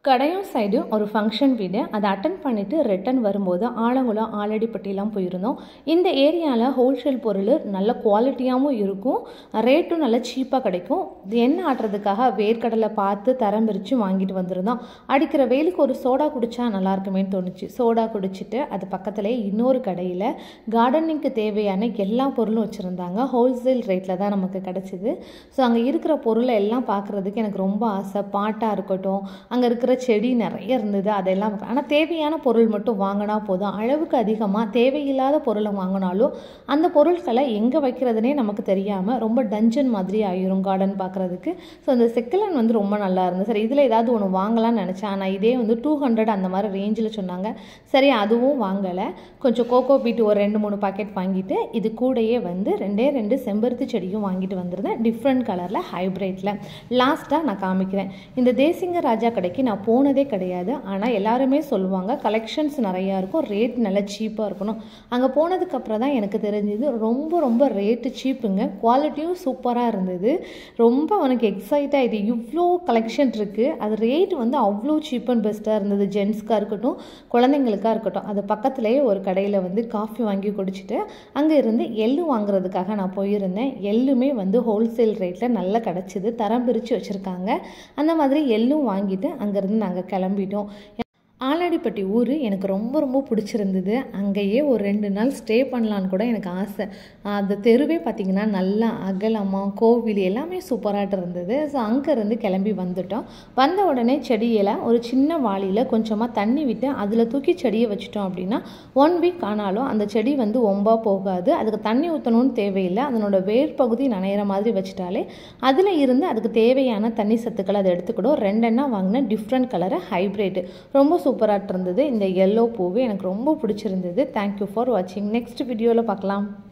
Kadayam side ஒரு function வீடு அதை அட்டன் பண்ணிவிட்டு ரிட்டன் வரும்போது ஆலங்குளம் ஆலடிப்பட்டிலாம் போயிருந்தோம் இந்த ஏரியாவில் ஹோல்சேல் பொருள் நல்ல குவாலிட்டியாகவும் இருக்கும் ரேட்டும் நல்லா சீப்பாக கிடைக்கும் இது எண்ணெய் ஆட்டுறதுக்காக வேர்க்கடலை பார்த்து தரம் பிரித்து வாங்கிட்டு வந்திருந்தோம் அடிக்கிற வெயிலுக்கு ஒரு சோடா குடித்தா நல்லா இருக்குமேன்னு தோணுச்சு சோடா குடிச்சிட்டு அது பக்கத்துலேயே இன்னொரு கடையில் கார்டனிங்க்கு தேவையான எல்லா பொருளும் வச்சுருந்தாங்க ஹோல்சேல் ரேட்டில் தான் நமக்கு கிடச்சிது ஸோ அங்கே இருக்கிற பொருளை எல்லாம் பார்க்குறதுக்கு எனக்கு ரொம்ப ஆசை பாட்டாக இருக்கட்டும் அங்கே இருக்கிற செடி நிறைய இருந்தது அதெல்லாம் ஆனால் தேவையான பொருள் மட்டும் வாங்கினா போதும் அளவுக்கு அதிகமாக தேவையில்லாத பொருளை வாங்கினாலும் அந்த பொருட்களை எங்கே வைக்கிறதுனே நமக்கு தெரியாமல் ரொம்ப டஞ்சன் மாதிரி ஆயிரும் கார்டன் பார்க்குறதுக்கு ஸோ அந்த செக்கலன் வந்து ரொம்ப நல்லா இருந்தது சரி இதில் ஏதாவது ஒன்று வாங்கலாம்னு நினச்சேன் ஆனால் இதே வந்து டூ ஹண்ட்ரட் அந்த மாதிரி ரேஞ்சில் சொன்னாங்க சரி அதுவும் வாங்கலை கொஞ்சம் கோகோ பீட் ஒரு ரெண்டு மூணு பாக்கெட் வாங்கிட்டு இது கூடயே வந்து ரெண்டே ரெண்டு செம்பருத்தி செடியும் வாங்கிட்டு வந்திருந்தேன் டிஃப்ரெண்ட் கலரில் ஹைப்ரிட்டில் லாஸ்ட்டாக நான் காமிக்கிறேன் இந்த தேசிங்க ராஜா கடைக்கு நான் போனதே கிடையாது ஆனால் எல்லாருமே சொல்லுவாங்க கலெக்ஷன்ஸ் நிறையா இருக்கும் ரேட் நல்லா சீப்பாக இருக்கணும் அங்கே போனதுக்கப்புறம் தான் எனக்கு தெரிஞ்சது ரொம்ப ரொம்ப ரேட்டு சீப்புங்க குவாலிட்டியும் சூப்பராக இருந்தது ரொம்ப உனக்கு எக்ஸைட் ஆகிட்டு இவ்வளோ கலெக்ஷன் இருக்குது அது ரேட் வந்து அவ்வளோ சீப் அண்ட் பெஸ்ட்டாக இருந்தது ஜென்ஸ்க்காக இருக்கட்டும் குழந்தைங்களுக்காக இருக்கட்டும் அது பக்கத்துலேயே ஒரு கடையில் வந்து காஃபி வாங்கி குடிச்சிட்டு அங்கே இருந்து எள்ளு வாங்குறதுக்காக நான் போயிருந்தேன் எள்ளுமே வந்து ஹோல்சேல் ரேட்டில் நல்லா கிடச்சிது தரம் பிரித்து வச்சுருக்காங்க அந்த மாதிரி எள்ளும் வாங்கிட்டு அங்கேருந்து நாங்கள் கிளம்பிட்டோம் ஆலாடிப்பட்டி ஊர் எனக்கு ரொம்ப ரொம்ப பிடிச்சிருந்தது அங்கேயே ஒரு ரெண்டு நாள் ஸ்டே பண்ணலான்னு கூட எனக்கு ஆசை அந்த தெருவே பார்த்திங்கன்னா நல்லா அகலமாக கோவில் எல்லாமே சூப்பராகிட்டு இருந்தது ஸோ அங்கேருந்து கிளம்பி வந்துட்டோம் வந்த உடனே செடியில் ஒரு சின்ன வாளியில் கொஞ்சமாக தண்ணி விட்டு அதில் தூக்கி செடியை வச்சிட்டோம் அப்படின்னா ஒன் வீக் ஆனாலும் அந்த செடி வந்து ஒம்பா போகாது அதுக்கு தண்ணி ஊற்றணும்னு தேவையில்லை அதனோட வேர் பகுதி நனையிற மாதிரி வச்சிட்டாலே அதில் இருந்து அதுக்கு தேவையான தண்ணி சத்துக்களை அதை எடுத்துக்கிடும் ரெண்டெண்ணா வாங்கின டிஃப்ரெண்ட் கலரு ஹைப்ரிட் ரொம்ப சூப்பராக இருந்தது இந்த எல்லோ பூவு எனக்கு ரொம்ப பிடிச்சிருந்தது தேங்க்யூ ஃபார் வாட்சிங் நெக்ஸ்ட் வீடியோவில் பார்க்கலாம்